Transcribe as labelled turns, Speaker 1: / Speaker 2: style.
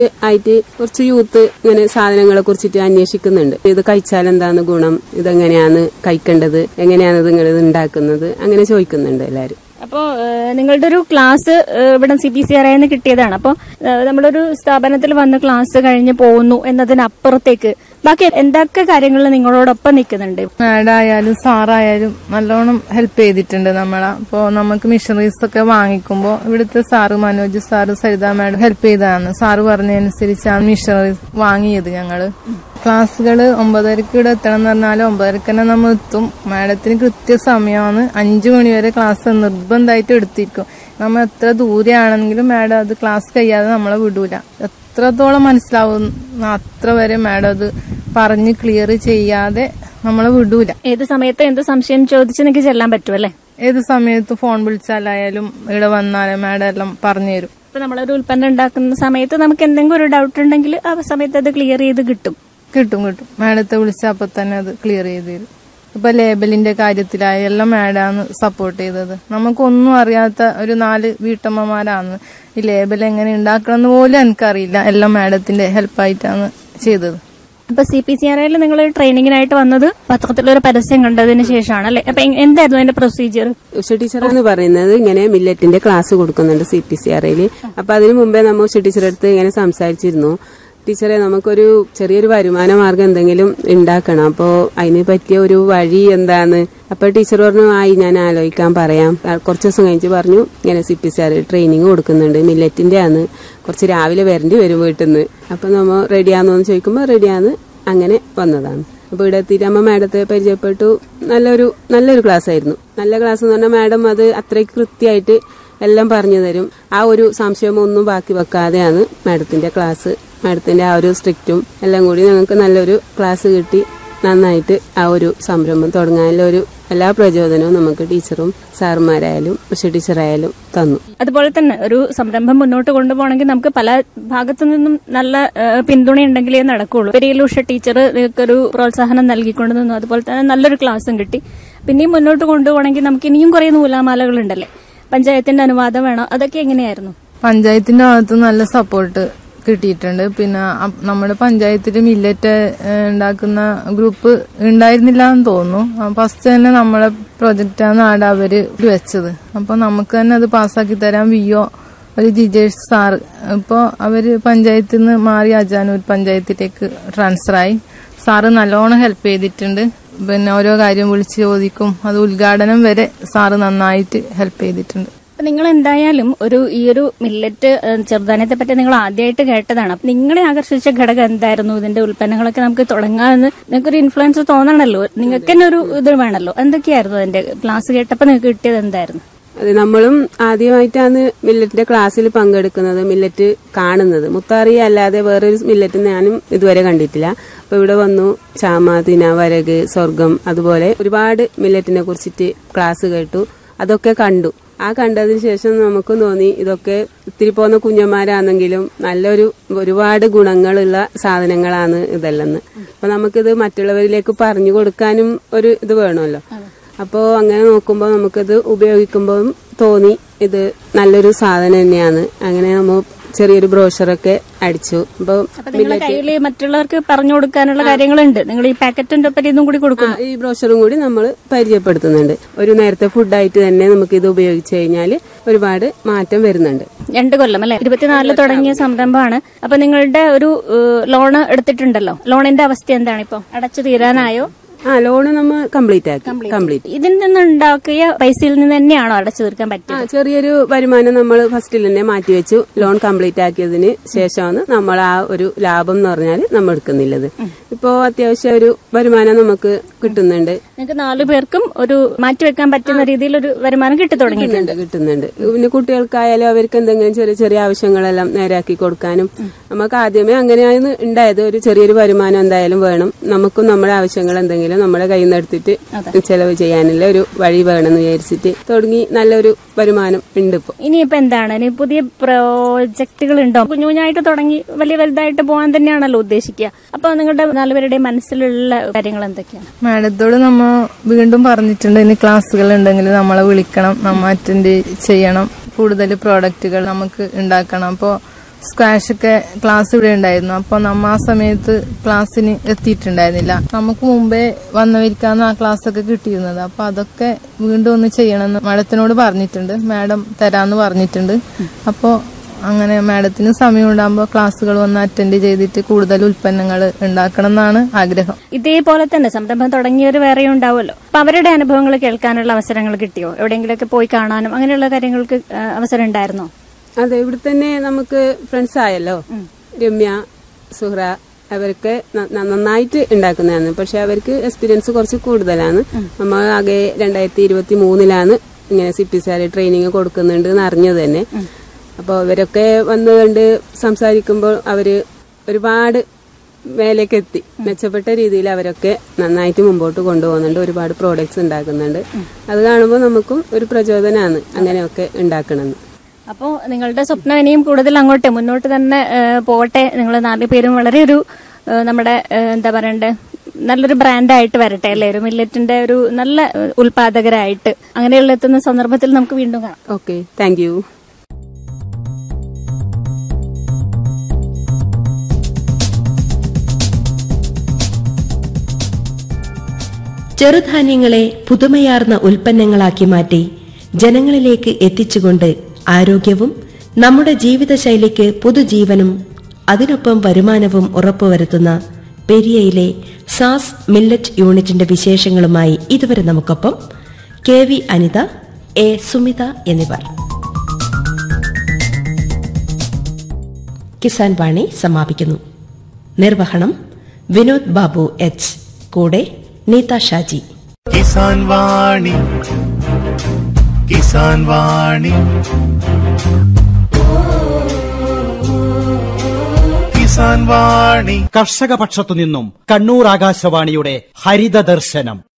Speaker 1: ആയിട്ട് കുറച്ച് യൂത്ത് ഇങ്ങനെ സാധനങ്ങളെ കുറിച്ചിട്ട് അന്വേഷിക്കുന്നുണ്ട് ഇത് കഴിച്ചാൽ എന്താണ് ഗുണം ഇതെങ്ങനെയാണ് കഴിക്കേണ്ടത് എങ്ങനെയാണ് ഇത് ഇങ്ങനെ ഇത് ഉണ്ടാക്കുന്നത് അങ്ങനെ ചോദിക്കുന്നുണ്ട് എല്ലാവരും
Speaker 2: അപ്പോൾ നിങ്ങളുടെ ഒരു ക്ലാസ് ഏഹ്, ഇവിടെ സി പി സി ആർ നിന്ന് കിട്ടിയതാണ് അപ്പോൾ നമ്മളൊരു സ്ഥാപനത്തിൽ വന്ന് ക്ലാസ് കഴിഞ്ഞ് പോകുന്നു എന്നതിനപ്പുറത്തേക്ക് ബാക്കി എന്തൊക്കെ കാര്യങ്ങളിൽ നിങ്ങളോടൊപ്പം നിൽക്കുന്നുണ്ട്
Speaker 3: മാഡം ആയാലും സാറായാലും നല്ലോണം ഹെൽപ്പ് ചെയ്തിട്ടുണ്ട് നമ്മളെ അപ്പോൾ നമുക്ക് മിഷണറീസ് ഒക്കെ വാങ്ങിക്കുമ്പോൾ ഇവിടുത്തെ sir Manoj sir Saritha madam help ചെയ്തതാണ് സാറ് പറഞ്ഞതനുസരിച്ചാണ് മിഷണറീസ് വാങ്ങിയത് ഞങ്ങള് ക്ലാസ്സുകൾ ഒമ്പതരക്ക് ഇവിടെ എത്തണം എന്ന് പറഞ്ഞാൽ ഒമ്പതരക്ക് തന്നെ നമ്മൾ എത്തും മാഡത്തിന് കൃത്യസമയമാണ് അഞ്ചു മണിവരെ ക്ലാസ് നിർബന്ധമായിട്ട് എടുത്തിരിക്കും നമ്മൾ എത്ര ദൂരെയാണെങ്കിലും മാഡം അത് ക്ലാസ് കഴിയാതെ നമ്മളെ വിടൂല എത്രത്തോളം മനസ്സിലാവുന്ന അത്ര വരെ മാഡം അത് പറഞ്ഞ് ക്ലിയർ ചെയ്യാതെ നമ്മളെ വിടൂല
Speaker 2: ഏത് സമയത്ത് എന്ത് സംശയം ചോദിച്ച് നിങ്ങൾക്ക് ചെല്ലാൻ പറ്റുമല്ലേ
Speaker 3: ഏത് സമയത്ത് ഫോൺ വിളിച്ചാലായാലും ഇവിടെ വന്നാലും മാഡം എല്ലാം പറഞ്ഞു തരും
Speaker 2: ഇപ്പൊ നമ്മളൊരു ഉൽപ്പന്നം ഉണ്ടാക്കുന്ന സമയത്ത് നമുക്ക് എന്തെങ്കിലും ഒരു ഡൗട്ട് ഉണ്ടെങ്കിൽ ആ സമയത്ത് അത് ക്ലിയർ ചെയ്ത് കിട്ടും
Speaker 3: കിട്ടും കിട്ടും മാഡത്തെ വിളിച്ചാൽ അപ്പൊ തന്നെ അത് ക്ലിയർ ചെയ്ത് തരും ഇപ്പൊ ലേബലിന്റെ കാര്യത്തിലായാലും എല്ലാം മാഡാണ് സപ്പോർട്ട് ചെയ്തത് നമുക്കൊന്നും അറിയാത്ത ഒരു നാല് വീട്ടമ്മമാരാണ് ഈ ലേബൽ എങ്ങനെ ഉണ്ടാക്കണം എന്ന് പോലും എനിക്കറിയില്ല എല്ലാം മാഡത്തിന്റെ ഹെൽപ്പായിട്ടാണ് ചെയ്തത്
Speaker 2: അപ്പൊ സി പി സി ആറിൽ നിങ്ങൾ ട്രെയിനിങ്ങിനായിട്ട് വന്നത് പത്രത്തിലൊരു പരസ്യം കണ്ടതിന് ശേഷമാണ് അല്ലെ അപ്പൊ എ- എന്തായിരുന്നു അതിന്റെ പ്രൊസീജിയർ
Speaker 1: ഉഷ ടീച്ചർ എന്ന് പറയുന്നത് ഇങ്ങനെ മില്ലറ്റിന്റെ ക്ലാസ് കൊടുക്കുന്നുണ്ട് സി പി സി ആറിൽ അപ്പൊ അതിനു മുമ്പേ നമ്മൾ ഉഷ ടീച്ചറെ അടുത്ത് ഇങ്ങനെ സംസാരിച്ചിരുന്നു ടീച്ചറെ നമുക്കൊരു ചെറിയൊരു വരുമാന മാർഗം എന്തെങ്കിലും ഉണ്ടാക്കണം അപ്പോ അതിന് പറ്റിയ ഒരു വഴി എന്താണ് അപ്പൊ ടീച്ചർ പറഞ്ഞു ആയി ഞാൻ ആലോചിക്കാൻ പറയാം ആ, കുറച്ച് ദിവസം കഴിഞ്ഞ് പറഞ്ഞു ഇങ്ങനെ C P C R training കൊടുക്കുന്നുണ്ട് മില്ലറ്റിന്റെ ആണ് കുറച്ച് രാവിലെ വരേണ്ടി വരും വീട്ടിൽ നിന്ന് അപ്പൊ നമ്മൾ റെഡിയാന്നോ എന്ന് ചോദിക്കുമ്പോൾ റെഡിയാന്ന് അങ്ങനെ വന്നതാണ് അപ്പോൾ ഇവിടെ എത്തിയിട്ട് അമ്മ മാഡത്തെ പരിചയപ്പെട്ടു നല്ലൊരു നല്ലൊരു ക്ലാസ് ആയിരുന്നു നല്ല ക്ലാസ് എന്ന് പറഞ്ഞാൽ മാഡം അത് അത്രയ്ക്ക് കൃത്യമായിട്ട് എല്ലാം പറഞ്ഞു തരും ആ ഒരു സംശയമൊന്നും ബാക്കി വെക്കാതെയാണ് മാഡത്തിന്റെ ക്ലാസ് മാഡത്തിന്റെ ആ ഒരു സ്ട്രിക്റ്റും എല്ലാം കൂടി ഞങ്ങൾക്ക് നല്ലൊരു ക്ലാസ് കിട്ടി നന്നായിട്ട് ആ ഒരു സംരംഭം തുടങ്ങാനുള്ള ഒരു എല്ലാ പ്രചോദനവും നമുക്ക് ടീച്ചറും സാറുമാരായാലും ഉഷ ടീച്ചറായാലും തന്നു
Speaker 2: അതുപോലെ തന്നെ ഒരു സംരംഭം മുന്നോട്ട് കൊണ്ടുപോകണമെങ്കിൽ നമുക്ക് പല ഭാഗത്തു നിന്നും നല്ല ഏഹ്, പിന്തുണ ഉണ്ടെങ്കിലേ നടക്കുള്ളൂ പെരിയൽ ഉഷ ടീച്ചർ നിങ്ങൾക്കൊരു പ്രോത്സാഹനം നൽകിക്കൊണ്ട് നിന്നു അതുപോലെ തന്നെ നല്ലൊരു ക്ലാസ്സും കിട്ടി പിന്നെയും മുന്നോട്ട് കൊണ്ടുപോകണമെങ്കിൽ നമുക്ക് ഇനിയും കുറെ നൂലാമാലകൾ ഉണ്ടല്ലേ പഞ്ചായത്തിന്റെ അനുവാദം വേണം അതൊക്കെ എങ്ങനെയായിരുന്നു
Speaker 3: പഞ്ചായത്തിന്റെ ഭാഗത്ത് നല്ല സപ്പോർട്ട് കിട്ടിയിട്ടുണ്ട് പിന്നെ അ- നമ്മുടെ പഞ്ചായത്തിൽ മില്ലറ്റ് ഏഹ്, ഉണ്ടാക്കുന്ന ഗ്രൂപ്പ് ഉണ്ടായിരുന്നില്ല എന്ന് തോന്നുന്നു ഫസ്റ്റ് തന്നെ നമ്മളെ പ്രൊജക്റ്റാണ് ആടെ അവര് വെച്ചത് അപ്പൊ നമുക്ക് തന്നെ അത് പാസ്സാക്കി തരാൻ വിഒ ഒരു ജിജേഷ് സാർ ഇപ്പോൾ അവര് പഞ്ചായത്തിൽ നിന്ന് മാറി അജാനൂർ പഞ്ചായത്തിലേക്ക് ട്രാൻസ്ഫർ ആയി സാറ് നല്ലോണം ഹെൽപ്പ് ചെയ്തിട്ടുണ്ട് പിന്നെ ഓരോ കാര്യം വിളിച്ച് ചോദിക്കും അത് ഉദ്ഘാടനം വരെ സാറ് നന്നായിട്ട് ഹെൽപ്പ് ചെയ്തിട്ടുണ്ട്
Speaker 2: അപ്പൊ നിങ്ങൾ എന്തായാലും ഒരു ഈ ഒരു മില്ലറ്റ് ഏഹ്, ചെറുധാന്യത്തെ പറ്റി നിങ്ങൾ ആദ്യമായിട്ട് കേട്ടതാണ് അപ്പൊ നിങ്ങളെ ആകർഷിച്ച ഘടകം എന്തായിരുന്നു ഇതിന്റെ ഉൽപ്പന്നങ്ങളൊക്കെ നമുക്ക് തുടങ്ങാമെന്ന് നിങ്ങൾക്കൊരു ഇൻഫ്ലുവൻസ് തോന്നണല്ലോ നിങ്ങൾക്ക് തന്നെ ഒരു ഇത് വേണമല്ലോ എന്തൊക്കെയായിരുന്നു അതിന്റെ ക്ലാസ് കേട്ടപ്പോൾ നിങ്ങൾക്ക് കിട്ടിയത് എന്തായിരുന്നു
Speaker 1: അതെ നമ്മളും ആദ്യമായിട്ടാണ് മില്ലറ്റിന്റെ ക്ലാസ്സിൽ പങ്കെടുക്കുന്നത് മില്ലറ്റ് കാണുന്നത് മുത്താറി അല്ലാതെ വേറൊരു മില്ലറ്റ് ഞാനും ഇതുവരെ കണ്ടിട്ടില്ല അപ്പൊ ഇവിടെ വന്നു ചാമ തിന വരക് സ്വർഗം അതുപോലെ ഒരുപാട് മില്ലറ്റിനെ കുറിച്ചിട്ട് ക്ലാസ് കേട്ടു അതൊക്കെ കണ്ടു ആ കണ്ടതിന് ശേഷം നമുക്കും തോന്നി ഇതൊക്കെ ഇത്തിരി പോകുന്ന കുഞ്ഞന്മാരാണെങ്കിലും നല്ലൊരു ഒരുപാട് ഗുണങ്ങളുള്ള സാധനങ്ങളാണ് ഇതെല്ലെന്ന് അപ്പൊ നമുക്കിത് മറ്റുള്ളവരിലേക്ക് പറഞ്ഞു കൊടുക്കാനും ഒരു ഇത് വേണമല്ലോ അപ്പോൾ അങ്ങനെ നോക്കുമ്പോൾ നമുക്കിത് ഉപയോഗിക്കുമ്പോൾ തോന്നി ഇത് നല്ലൊരു സാധനം തന്നെയാണ് അങ്ങനെ നമ്മൾ ചെറിയൊരു ബ്രോഷറൊക്കെ അടിച്ചു അപ്പോൾ
Speaker 2: അപ്പൊ നിങ്ങളുടെ കയ്യിൽ മറ്റുള്ളവർക്ക് പറഞ്ഞു കൊടുക്കാനുള്ള കാര്യങ്ങളുണ്ട് നിങ്ങൾ ഈ പാക്കറ്റിന്റെ ഒപ്പം ഇതും കൂടി കൊടുക്കുന്നു
Speaker 1: ഈ ബ്രോഷറും കൂടി നമ്മൾ പരിചയപ്പെടുത്തുന്നുണ്ട് ഒരു നേരത്തെ ഫുഡായിട്ട് തന്നെ നമുക്ക് ഇത് ഉപയോഗിച്ച് കഴിഞ്ഞാൽ ഒരുപാട് മാറ്റം വരുന്നുണ്ട്
Speaker 2: രണ്ട് കൊല്ലം അല്ലെ ഇരുപത്തിനാലില് തുടങ്ങിയ സംരംഭമാണ് അപ്പൊ നിങ്ങളുടെ ഒരു ഏഹ്, ലോണ് എടുത്തിട്ടുണ്ടല്ലോ ലോണിന്റെ അവസ്ഥ എന്താണ് ഇപ്പൊ അടച്ചു തീരാനായോ
Speaker 1: ആ ലോണ് നമ്മൾ കംപ്ലീറ്റ് ആക്കി കംപ്ലീറ്റ്
Speaker 2: ഇതിൽ നിന്നുണ്ടാക്കിയ പൈസയിൽ നിന്ന് തന്നെയാണോ അടച്ചു തീർക്കാൻ
Speaker 1: ആ
Speaker 2: പറ്റുക
Speaker 1: ചെറിയൊരു വരുമാനം നമ്മൾ ഫസ്റ്റിൽ തന്നെ മാറ്റിവെച്ചു ലോൺ കംപ്ലീറ്റ് ആക്കിയതിന് ശേഷമാണ് നമ്മൾ ആ ഒരു ലാഭം എന്ന് പറഞ്ഞാൽ നമ്മൾ എടുക്കുന്നില്ലത് ഇപ്പോ അത്യാവശ്യം ഒരു വരുമാനം നമുക്ക് കിട്ടുന്നുണ്ട്
Speaker 2: നിങ്ങൾക്ക് നാലു പേർക്കും ഒരു മാറ്റിവെക്കാൻ പറ്റുന്ന രീതിയിൽ ഒരു വരുമാനം കിട്ടി തുടങ്ങിയിട്ടുണ്ട്
Speaker 1: കിട്ടുന്നുണ്ട് കിട്ടുന്നുണ്ട് പിന്നെ കുട്ടികൾക്കായാലും അവർക്ക് എന്തെങ്കിലും ചെറിയ ചെറിയ ആവശ്യങ്ങളെല്ലാം നേരാക്കി കൊടുക്കാനും നമുക്ക് ആദ്യമേ അങ്ങനെയാണ് ഉണ്ടായത് ഒരു ചെറിയൊരു വരുമാനം എന്തായാലും വേണം നമുക്കും നമ്മുടെ ആവശ്യങ്ങൾ എന്തെങ്കിലും നമ്മുടെ കയ്യിൽ നിന്ന് എടുത്തിട്ട് ചെലവ് ചെയ്യാനുള്ള ഒരു വഴി വേണമെന്ന് വിചാരിച്ചിട്ട് തുടങ്ങി നല്ലൊരു വരുമാനം ഉണ്ട് ഇപ്പൊ
Speaker 2: ഇനിയിപ്പോ എന്താണ് ഇനി പുതിയ പ്രോജക്റ്റുകൾ ഉണ്ടോ കുഞ്ഞു കുഞ്ഞായിട്ട് തുടങ്ങി വലിയ വലുതായിട്ട് പോകാൻ തന്നെയാണല്ലോ ഉദ്ദേശിക്കുക അപ്പൊ നിങ്ങളുടെ നാലുപേരുടെ മനസ്സിലുള്ള കാര്യങ്ങൾ എന്തൊക്കെയാണ്
Speaker 3: മാഡത്തോട് നമ്മ വീണ്ടും പറഞ്ഞിട്ടുണ്ട് ഇനി ക്ലാസ്സുകൾ ഉണ്ടെങ്കിൽ നമ്മളെ വിളിക്കണം നമ്മ അറ്റൻഡ് ചെയ്യണം കൂടുതൽ പ്രോഡക്റ്റുകൾ നമുക്ക് ഉണ്ടാക്കണം അപ്പോൾ സ്ക്വാഷ് ഒക്കെ ക്ലാസ് ഇവിടെ ഉണ്ടായിരുന്നു അപ്പൊ നമ്മ ആ സമയത്ത് ക്ലാസ്സിന് എത്തിയിട്ടുണ്ടായിരുന്നില്ല നമുക്ക് മുമ്പേ വന്നവർക്കാണ് ആ ക്ലാസ് ഒക്കെ കിട്ടിയിരുന്നത് അപ്പൊ അതൊക്കെ വീണ്ടും ഒന്ന് ചെയ്യണമെന്ന് മാഡത്തിനോട് പറഞ്ഞിട്ടുണ്ട് മാഡം തരാന്ന് പറഞ്ഞിട്ടുണ്ട് അപ്പോ അങ്ങനെ മാഡത്തിന് സമയം ഉണ്ടാകുമ്പോൾ ക്ലാസ്സുകൾ വന്ന് അറ്റൻഡ് ചെയ്തിട്ട് കൂടുതൽ ഉൽപ്പന്നങ്ങൾ ഉണ്ടാക്കണം എന്നാണ് ആഗ്രഹം
Speaker 2: ഇതേപോലെ തന്നെ സംരംഭം തുടങ്ങിയവർ വേറെ ഉണ്ടാവുമല്ലോ അപ്പൊ അവരുടെ അനുഭവങ്ങൾ കേൾക്കാനുള്ള അവസരങ്ങൾ കിട്ടിയോ എവിടെയെങ്കിലുമൊക്കെ പോയി കാണാനും അങ്ങനെയുള്ള കാര്യങ്ങൾക്ക് ആ, അവസരം ഉണ്ടായിരുന്നോ
Speaker 1: അതെ ഇവിടെ തന്നെ നമുക്ക് ഫ്രണ്ട്സ് ആയല്ലോ രമ്യ സുഹ്ര അവർക്ക് ന- ന- നന്നായിട്ട് ഉണ്ടാക്കുന്നതാണ് പക്ഷെ അവർക്ക് എക്സ്പീരിയൻസ് കുറച്ച് കൂടുതലാണ് നമ്മൾ ആകെ രണ്ടായിരത്തി ഇരുപത്തി മൂന്നിലാണ് ഇങ്ങനെ സി പി സി ട്രെയിനിങ് കൊടുക്കുന്നുണ്ട് എന്ന് അറിഞ്ഞത് തന്നെ അപ്പോൾ ഇവരൊക്കെ വന്നുകൊണ്ട് സംസാരിക്കുമ്പോൾ അവര് ഒരുപാട് മേലേക്ക് എത്തി മെച്ചപ്പെട്ട രീതിയിൽ അവരൊക്കെ നന്നായിട്ട് മുമ്പോട്ട് കൊണ്ടുപോകുന്നുണ്ട് ഒരുപാട് പ്രോഡക്ട്സ് ഉണ്ടാക്കുന്നുണ്ട് അത് കാണുമ്പോൾ നമുക്കും ഒരു പ്രചോദനമാണ് അങ്ങനെയൊക്കെ ഉണ്ടാക്കണമെന്ന്
Speaker 2: അപ്പോൾ നിങ്ങളുടെ സ്വപ്നം ഇനിയും കൂടുതൽ അങ്ങോട്ട് മുന്നോട്ട് തന്നെ ആ, പോവട്ടെ നിങ്ങൾ നാല് പേരും വളരെ ഒരു ആ, നമ്മുടെ ആ, എന്താ പറയണ്ടേ നല്ലൊരു ബ്രാൻഡായിട്ട് വരട്ടെ അല്ലേ ഒരു മില്ലറ്റിന്റെ ഒരു നല്ല ആ, ഉൽപാദകരായിട്ട് അങ്ങനെയുള്ള എത്തുന്ന സന്ദർഭത്തിൽ നമുക്ക് വീണ്ടും കാണാം
Speaker 1: ഓക്കെ താങ്ക് യു
Speaker 4: ചെറുധാന്യങ്ങളെ പുതുമയാർന്ന ഉൽപ്പന്നങ്ങളാക്കി മാറ്റി ജനങ്ങളിലേക്ക് എത്തിച്ചുകൊണ്ട് ആരോഗ്യവും നമ്മുടെ ജീവിതശൈലിക്ക് പുതുജീവനും അതിനൊപ്പം വരുമാനവും ഉറപ്പുവരുത്തുന്ന പെരിയയിലെ സാസ് മില്ലറ്റ് യൂണിറ്റിന്റെ വിശേഷങ്ങളുമായി ഇതുവരെ നമുക്കൊപ്പം K V Anitha A Sumitha എന്നിവർ കിസാൻ വാണി സമാപിക്കുന്നു നിർവഹണം വിനോദ് ബാബു എച്ച് കൂടെ നീത ഷാജി
Speaker 5: കിസാൻ വാണി കിസാൻ വാണി കിസാൻ വാണി
Speaker 6: കർഷക പക്ഷത്തു നിന്നും കണ്ണൂർ ആകാശവാണിയുടെ ഹരിത ദർശനം